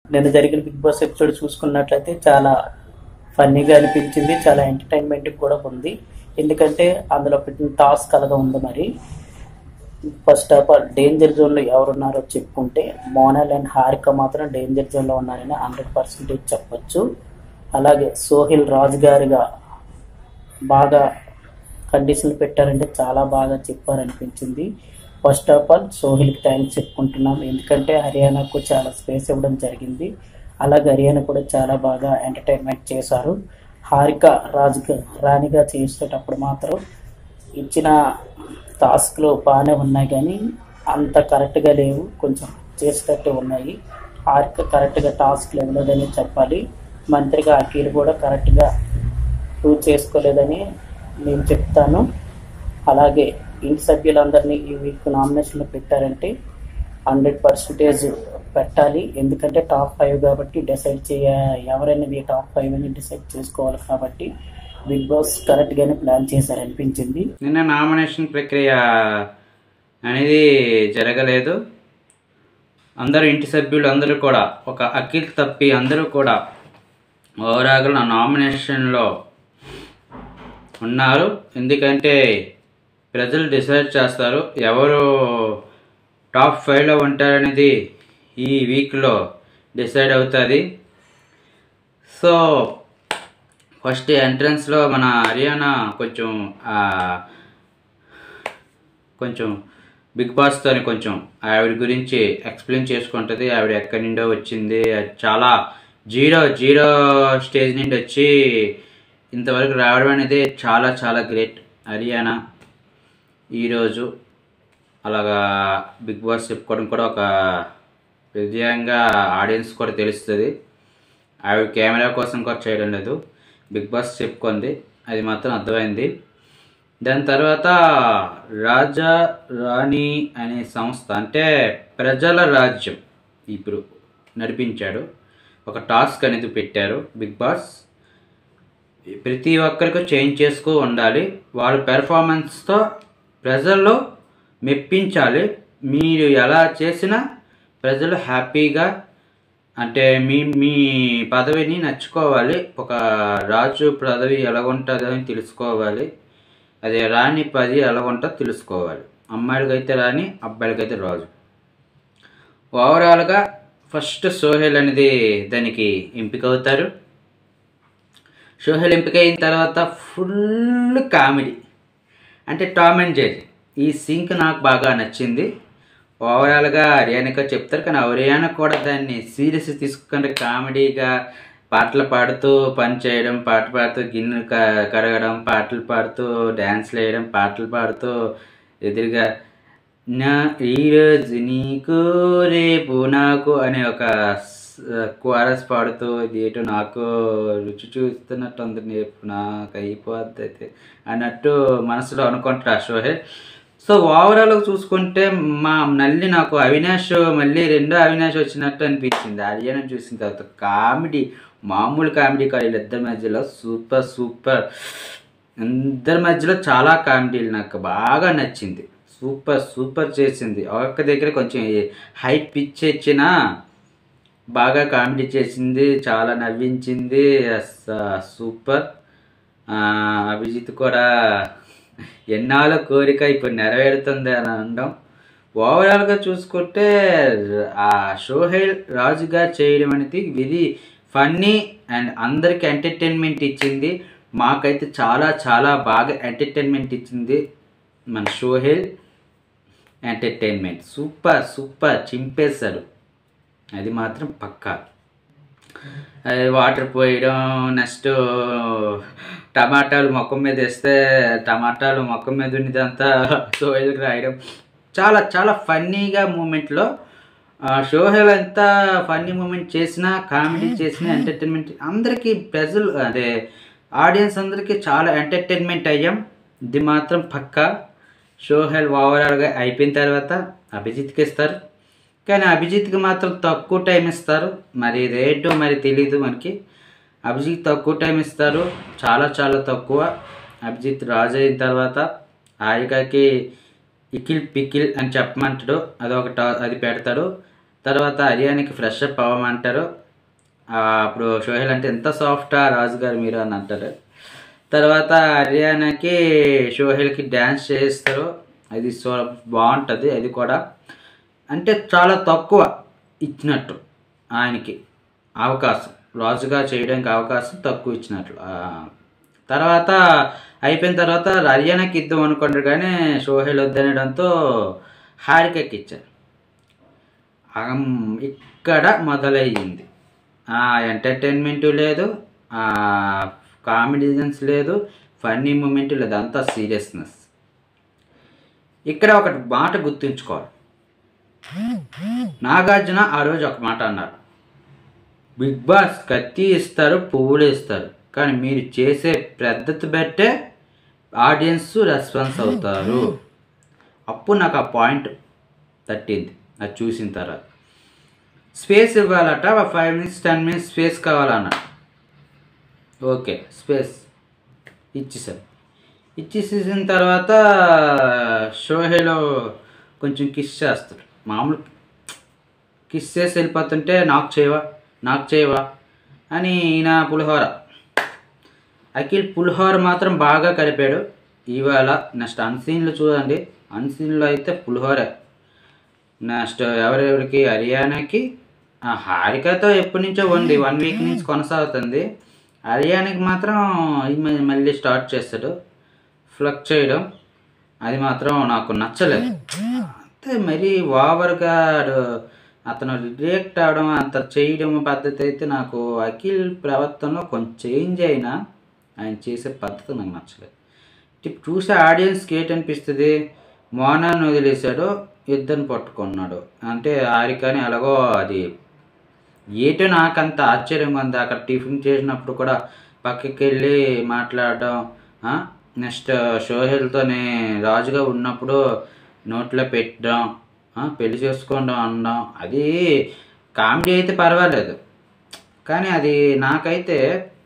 నిన్న జరిగిన big boss episode చూసుకున్నట్లయితే చాలా ఫన్నీగా అనిపించింది చాలా ఎంటర్టైన్మెంట్ కూడా ఉంది ఎందుకంటే అందులో పెట్టిన టాస్క్ అలాగా ఉంది మరి ఫస్ట్ ఆఫ్ ఆల్ డేంజర్ జోన్లో ఎవరున్నారో చెప్పుకుంటే మోనల్ అండ్ హారిక మాత్రం డేంజర్ జోన్లో ఉన్నారని హండ్రెడ్ పర్సెంటేజ్ చెప్పొచ్చు అలాగే సోహిల్ రాజు గారిగా బాగా కండిషన్లు పెట్టారంటే చాలా బాగా చెప్పారనిపించింది ఫస్ట్ ఆఫ్ ఆల్ సోహిల్కి థ్యాంక్స్ చెప్పుకుంటున్నాం ఎందుకంటే హర్యానాకు చాలా స్పేస్ ఇవ్వడం జరిగింది అలాగే హర్యానా కూడా చాలా బాగా ఎంటర్టైన్మెంట్ చేశారు హారిక రాజుగా రాణిగా చేసేటప్పుడు మాత్రం ఇచ్చిన టాస్క్లు బాగానే ఉన్నాయి కానీ అంత కరెక్ట్గా లేవు కొంచెం చేసేటట్టు ఉన్నాయి హారిక కరెక్ట్గా టాస్క్లు ఇవ్వలేదని చెప్పాలి మంత్రిగా అఖిల్ కూడా కరెక్ట్గా ప్రూవ్ చేసుకోలేదని నేను చెప్తాను అలాగే ఇంటి సభ్యులందరినీ ఈ వీక్ నామినేషన్లో పెట్టారంటే హండ్రెడ్ పర్సెంటేజ్ పెట్టాలి ఎందుకంటే టాప్ ఫైవ్ కాబట్టి డిసైడ్ చేయ ఎవరైనా టాప్ ఫైవ్ అని డిసైడ్ చేసుకోవాలి కాబట్టి బిగ్ బాస్ కరెక్ట్గానే ప్లాన్ చేశారనిపించింది నిన్న నామినేషన్ ప్రక్రియ అనేది జరగలేదు అందరూ ఇంటి సభ్యులు అందరూ కూడా ఒక అఖిల్ తప్పి అందరూ కూడా ఓవరాల్గా నా నామినేషన్లో ఉన్నారు ఎందుకంటే ప్రజలు డిసైడ్ చేస్తారు ఎవరు టాప్ ఫైవ్లో ఉంటారనేది ఈ వీక్లో డిసైడ్ అవుతుంది సో ఫస్ట్ ఎంట్రన్స్లో మన హర్యానా కొంచెం ఆ, కొంచెం బిగ్ బాస్తో కొంచెం ఆవిడ గురించి ఎక్స్ప్లెయిన్ చేసుకుంటుంది ఆవిడ ఎక్కడి నుండో వచ్చింది అది చాలా జీరో జీరో స్టేజ్ నుండి వచ్చి ఇంతవరకు రావడం అనేది చాలా చాలా గ్రేట్ హర్యానా ఈరోజు అలాగా బిగ్ బాస్ చెప్పుకోవడం కూడా ఒక విజయంగా ఆడియన్స్ కూడా తెలుస్తుంది ఆవిడ కెమెరా కోసం కూడా చేయడం లేదు బిగ్ బాస్ చెప్పుకుంది అది మాత్రం అర్థమైంది దాని తర్వాత రాజా రాణి అనే సంస్థ అంటే ప్రజల రాజ్యం ఇప్పుడు నడిపించాడు ఒక టాస్క్ అనేది పెట్టారు బిగ్ బాస్ ప్రతి ఒక్కరికి చేంజ్ చేసుకో ఉండాలి వాళ్ళ పెర్ఫార్మెన్స్తో ప్రజల్లో మెప్పించాలి మీరు ఎలా చేసినా ప్రజలు హ్యాపీగా అంటే మీ మీ పదవిని నచ్చుకోవాలి ఒక రాజు పదవి ఎలా ఉంటుందో అని తెలుసుకోవాలి అదే రాణి పది ఎలా ఉంటుందో తెలుసుకోవాలి అమ్మాయిలకైతే రాణి అబ్బాయిలకైతే రాజు ఓవరాల్గా ఫస్ట్ సోహెల్ అనేది దానికి ఎంపిక అవుతారు సోహెల్ ఎంపిక అయిన తర్వాత ఫుల్ కామెడీ అంటే టామ్ అండ్ జెర్రీ ఈ సింక్ నాకు బాగా నచ్చింది ఓవరాల్గా హర్యానాగా చెప్తారు కానీ హర్యానా కూడా దాన్ని సీరియస్ తీసుకుంటే కామెడీగా పాటలు పాడుతూ పని చేయడం పాట పాడుతూ గిన్నెలు క కడగడం పాటలు పాడుతూ డ్యాన్స్లు వేయడం పాటలు పాడుతూ ఎదురుగా నా ఈరోజు నీకు రేపు నాకు అనే ఒక కోరస్ పాడుతూ ఇది ఏటో నాకు రుచి చూస్తున్నట్టు ఉంది రేపు నాకు అయిపోద్ది అయితే అన్నట్టు మనసులో అనుకుంటారు ఆ షోహెల్ సో ఓవరాల్గా చూసుకుంటే మా నల్లి నాకు అవినాష్ మళ్ళీ రెండో అవినాష్ వచ్చినట్టు అనిపించింది హర్యానా చూసిన తర్వాత కామెడీ మామూలు కామెడీ కాదు వీళ్ళిద్దరి మధ్యలో సూపర్ సూపర్ ఇద్దరి మధ్యలో చాలా కామెడీలు నాకు బాగా నచ్చింది సూపర్ సూపర్ చేసింది ఒక్క దగ్గర కొంచెం హైప్ పిచ్ ఇచ్చిన బాగా కామెడీ చేసింది చాలా నవ్వించింది అస్స- సూపర్ ఆ, అభిజిత్ కూడా ఎన్నాళ్ళ కోరిక ఇప్పుడు నెరవేరుతుంది అని అనడం ఓవరాల్గా చూసుకుంటే ఆ షోహెల్ రాజుగా చేయడం అనేది ఇది ఫన్నీ అండ్ అందరికి ఎంటర్టైన్మెంట్ ఇచ్చింది మాకైతే చాలా చాలా బాగా ఎంటర్టైన్మెంట్ ఇచ్చింది మన షోహెల్ ఎంటర్టైన్మెంట్ సూపర్ సూపర్ చింపేశాడు అది మాత్రం పక్కా అది వాటర్ పోయడం నెక్స్ట్ టమాటాలు మొక్క మీద వేస్తే టమాటాలు మొక్క మీద ఉన్నదంతా సోహెల్కి రాయడం చాలా చాలా ఫన్నీగా మూమెంట్లో షోహెల్ ఎంత ఫన్నీ మూమెంట్ చేసినా కామెడీ చేసినా ఎంటర్టైన్మెంట్ అందరికీ ప్రజలు అదే ఆడియన్స్ అందరికీ చాలా ఎంటర్టైన్మెంట్ అయ్యాం ఇది మాత్రం పక్కా షోహెల్ ఓవరాల్గా అయిపోయిన తర్వాత అభిజిత్కి ఇస్తారు కానీ అభిజిత్కి మాత్రం తక్కువ టైం ఇస్తారు మరి రేటు మరి తెలీదు మనకి అభిజిత్ తక్కువ టైం ఇస్తారు చాలా చాలా తక్కువ అభిజిత్ రాజు అయిన తర్వాత హారికకి ఇకిల్ పికిల్ అని చెప్పమంటాడు అదొక టా అది పెడతాడు తర్వాత హర్యానాకి ఫ్రెష్ అప్ అవ్వమంటారు ఆ, అప్పుడు సోహెల్ అంటే ఎంత సాఫ్టా రాజుగారు మీరు అని అంటారు తర్వాత హర్యానాకి సోహెల్కి డ్యాన్స్ చేస్తారు అది సో బాగుంటుంది అది కూడా అంటే చాలా తక్కువ ఇచ్చినట్టు ఆయనకి అవకాశం రాజుగా చేయడానికి అవకాశం తక్కువ ఇచ్చినట్లు ఆ, తర్వాత అయిపోయిన తర్వాత హర్యానాకి ఇద్దాం అనుకుంటారు కానీ సోహెల్ వద్దనడంతో హారికకి ఇచ్చారు అగం ఇక్కడ మొదలయ్యింది ఆ ఎంటర్టైన్మెంట్ లేదు ఆ కామెడీజన్స్ లేదు ఫన్నీ మూమెంట్ లేదు అంతా సీరియస్నెస్ ఇక్కడ ఒక మాట గుర్తుంచుకోవాలి నాగార్జున ఆ రోజు ఒక మాట అన్నారు బిగ్ బాస్ కత్తి ఇస్తారు పువ్వులు ఇస్తారు కానీ మీరు చేసే పద్ధతి బట్టే ఆడియన్స్ రెస్పాన్స్ అవుతారు అప్పుడు నాకు ఆ పాయింట్ తట్టింది అది చూసిన తర్వాత స్పేస్ ఇవ్వాలట five minutes ten minutes space కావాలన్న ఓకే స్పేస్ ఇచ్చేసారు ఇచ్చేసేసిన తర్వాత షోహేలో కొంచెం కిస్ చేస్తాడు మామూలు కిస్ చేసి వెళ్ళిపోతుంటే నాకు చేయవా నాకు చేయవా అని ఈయన పులిహోర అఖిల్ పులిహోర మాత్రం బాగా కలిపాడు ఇవాళ నెక్స్ట్ అన్సీన్లు చూడండి అన్సీన్లో అయితే పులిహోర నెక్స్ట్ ఎవరెవరికి హర్యానాకి ఆ, హారికతో ఎప్పటి నుంచో ఉంది వన్ వీక్ నుంచి కొనసాగుతుంది హర్యానాకి మాత్రం ఈ మ- మళ్ళీ స్టార్ట్ చేస్తాడు ఫ్లక్ చేయడం అది మాత్రం నాకు నచ్చలేదు అంతే మరి ఓవర్గా ఆడు- అతను రియాక్ట్ అవడం అంత చేయడం పద్ధతి అయితే నాకు అఖిల్ ప్రవర్తనలో కొంచెం చేంజ్ అయినా ఆయన చేసే పద్ధతి నాకు నచ్చలేదు ఇప్పుడు చూసే ఆడియన్స్కి ఏంటనిపిస్తుంది మోనాన్ని వదిలేశాడు ఇద్దరిని పట్టుకున్నాడు అంటే హారికని ఎలాగో అది ఏటో నాకంత ఆశ్చర్యంగా ఉంది అక్కడ టిఫిన్ చేసినప్పుడు కూడా పక్కకి వెళ్ళి మాట్లాడడం నెక్స్ట్ షోహెల్తోనే రాజుగా ఉన్నప్పుడు నోట్లో పెట్టడం ఆ, పెళ్లి చేసుకోవడం అనడం అది కామెడీ అయితే పర్వాలేదు కానీ అది నాకైతే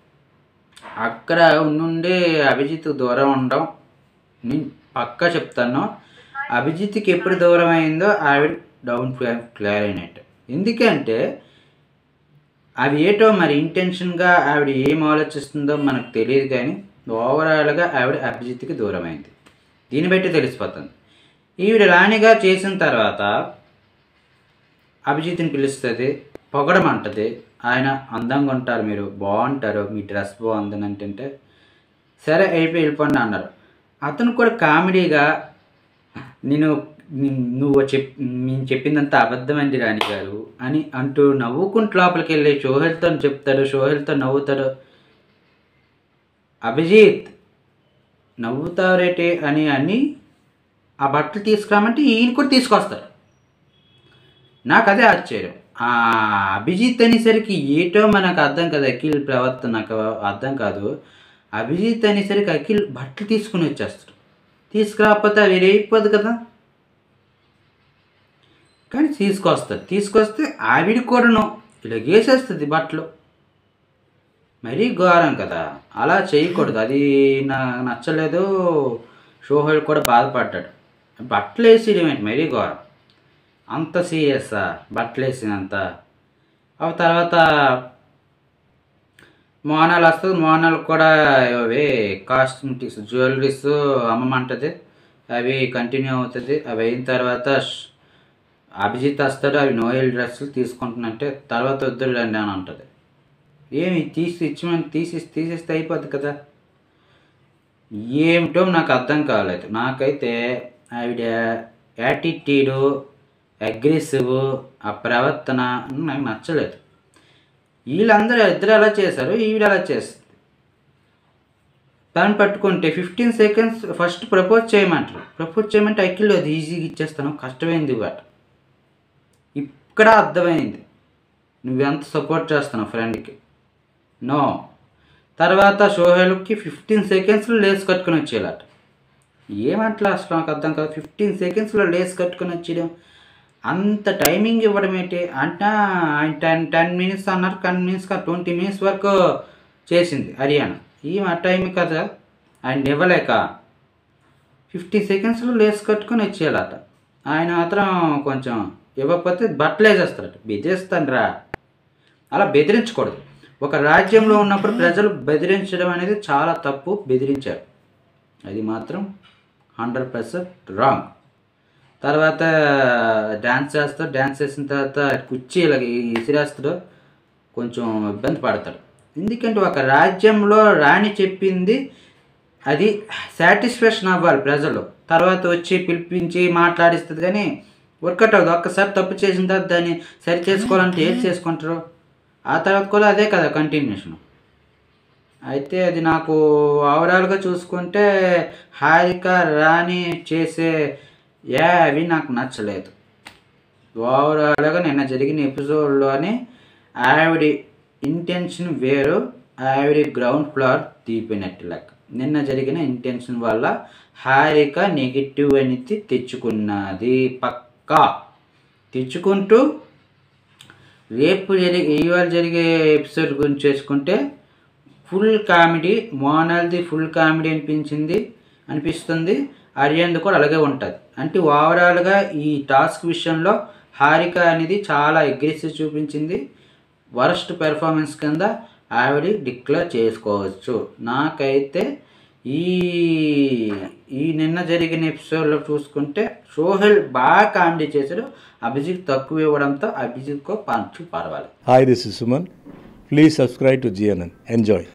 అక్కడ ఉండి అభిజిత్ దూరం ఉండడం నేను పక్కా చెప్తాను అభిజిత్కి ఎప్పుడు దూరం అయిందో ఆవిడ డౌన్ క్లియర్ అయినట్టు ఎందుకంటే అవి ఏటో మరి ఇంటెన్షన్గా ఆవిడ ఏం ఆలోచిస్తుందో మనకు తెలియదు కానీ ఓవరాల్గా ఆవిడ అభిజిత్కి దూరం అయింది దీన్ని బట్టి తెలిసిపోతుంది ఈవిడ రాణిగా చేసిన తర్వాత అభిజిత్ని పిలుస్తుంది పొగడమంటది ఆయన అందంగా ఉంటారు మీరు బాగుంటారు మీ డ్రెస్ బాగుందని అంటుంటే సరే అయిపోయి వెళ్ళిపోండి అన్నారు అతను కూడా కామెడీగా నేను ని- నువ్వు చెప్ నేను చెప్పిందంతా అబద్ధమండి రాణి గారు అని అంటూ నవ్వుకుంటూ లోపలికి వెళ్ళి షోహెల్తో చెప్తాడు షోహెల్తో నవ్వుతాడు అభిజిత్ నవ్వుతారేటి అని అని ఆ బట్టలు తీసుకురామంటే ఈయన కూడా తీసుకొస్తారు నాకు అదే ఆశ్చర్యం ఆ అభిజిత్ అనేసరికి ఏటో మనకు అర్థం కాదు అఖిల్ ప్రవర్తన నాకు అర్థం కాదు అభిజిత్ అనేసరికి అఖిల్ బట్టలు తీసుకుని వచ్చేస్తాడు తీసుకురాకపోతే అవి రేయిపోదు కదా కానీ తీసుకొస్తుంది తీసుకొస్తే ఆవిడ కూడాను ఇలా వేసేస్తుంది బట్టలు మరీ ఘోరం కదా అలా చేయకూడదు అది నాకు నచ్చలేదు షోహెల్ కూడా బాధపడ్డాడు బట్టలు వేసేయడం ఏంటి మరీ ఘోరం అంత సీరియస్సా బట్టలు వేసినంత ఆ తర్వాత మోనాలు వస్తుంది మోనాలు కూడా అవి కాస్మెటిక్స్ జ్యువెలరీస్ అమ్మమంటది అవి కంటిన్యూ అవుతుంది అవి అయిన తర్వాత ష్- అభిజిత్ వస్తాడు అవి నోయల్ డ్రెస్సులు తీసుకుంటున్నంటే తర్వాత వద్దులేండి అని అంటది ఏమి తీసి ఇచ్చమని తీసి తీసేస్తే అయిపోద్ది కదా ఏమిటో నాకు అర్థం కాలేదు నాకైతే ఆవిడ యాటిట్యూడు అగ్రెసివ్ ఆ ప్రవర్తన నాకు నచ్చలేదు వీళ్ళందరూ ఇద్దరు ఎలా చేశారు ఈవిడ ఎలా చేస్తుంది దాన్ని పట్టుకుంటే ఫిఫ్టీన్ సెకండ్స్ ఫస్ట్ ప్రపోజ్ చేయమంటారు ప్రపోజ్ చేయమంటే అఖిల్ అది ఈజీగా ఇచ్చేస్తాను కష్టమైంది వాట ఇక్కడ అర్థమైంది నువ్వెంత సపోర్ట్ చేస్తున్నావు ఫ్రెండ్కి నో తర్వాత షోహెల్కి ఫిఫ్టీన్ సెకండ్స్లో లేస్ కట్టుకొని వచ్చేయాలట ఏమంటలా అసలు నాకు అర్థం కాదు ఫిఫ్టీన్ సెకండ్స్లో లేస్ కట్టుకొని వచ్చేయడం అంత టైమింగ్ ఇవ్వడం ఏంటి అంటే ఆయన టెన్ టెన్ మినిట్స్ అన్నారు టెన్ మినిట్స్ కాదు ట్వంటీ మినిట్స్ వరకు చేసింది హర్యానా ఈమె ఆ టైం కదా ఆయన ఇవ్వలేక ఫిఫ్టీ సెకండ్స్లో లేస్ కట్టుకొని వచ్చేయాలట ఆయన మాత్రం కొంచెం ఇవ్వకపోతే బట్టలు వేసేస్తారట బెదిరిస్తాను రా అలా బెదిరించకూడదు ఒక రాజ్యంలో ఉన్నప్పుడు ప్రజలు బెదిరించడం అనేది చాలా తప్పు బెదిరించారు అది మాత్రం హండ్రెడ్ పర్సెంట్ రాంగ్ తర్వాత డ్యాన్స్ చేస్తాడు డ్యాన్స్ చేసిన తర్వాత కుర్చీ ఇలా ఇసిరేస్తాడు కొంచెం ఇబ్బంది పడతాడు ఎందుకంటే ఒక రాజ్యంలో రాణి చెప్పింది అది సాటిస్ఫాక్షన్ అవ్వాలి ప్రజలు తర్వాత వచ్చి పిలిపించి మాట్లాడిస్తుంది కానీ వర్కౌట్ అవ్వదు ఒక్కసారి తప్పు చేసిన తర్వాత దాన్ని సరి చేసుకోవాలంటే ఏం చేసుకుంటారు ఆ తర్వాత కూడా అదే కదా కంటిన్యూషన్ అయితే అది నాకు ఓవరాల్గా చూసుకుంటే హారిక రాణి చేసే ఏ అవి నాకు నచ్చలేదు ఓవరాల్గా నిన్న జరిగిన ఎపిసోడ్లోనే ఆవిడ ఇంటెన్షన్ వేరు ఆవిడ గ్రౌండ్ ఫ్లోర్ తీపినట్టు లెక్క నిన్న జరిగిన ఇంటెన్షన్ వల్ల హారిక నెగిటివ్ అనేది తెచ్చుకున్నది పక్కా తెచ్చుకుంటూ రేపు జరిగే ఇవాళ జరిగే ఎపిసోడ్ గురించి చేసుకుంటే ఫుల్ కామెడీ మోనాల్ది ఫుల్ కామెడీ అనిపించింది అనిపిస్తుంది అరియంది కూడా అలాగే ఉంటుంది అంటే ఓవరాల్గా ఈ టాస్క్ విషయంలో హారిక అనేది చాలా అగ్రెసివ్ చూపించింది వరస్ట్ పెర్ఫార్మెన్స్ కింద ఆవిడ డిక్లేర్ చేసుకోవచ్చు నాకైతే ఈ ఈ నిన్న జరిగిన ఎపిసోడ్లో చూసుకుంటే సోహెల్ బాగా కామెడీ చేశాడు అభిజిత్ తక్కువ ఇవ్వడంతో అభిజిత్కో పంచు పర్వాలేదు Hi, this is Suman. Please subscribe to GNN. Enjoy.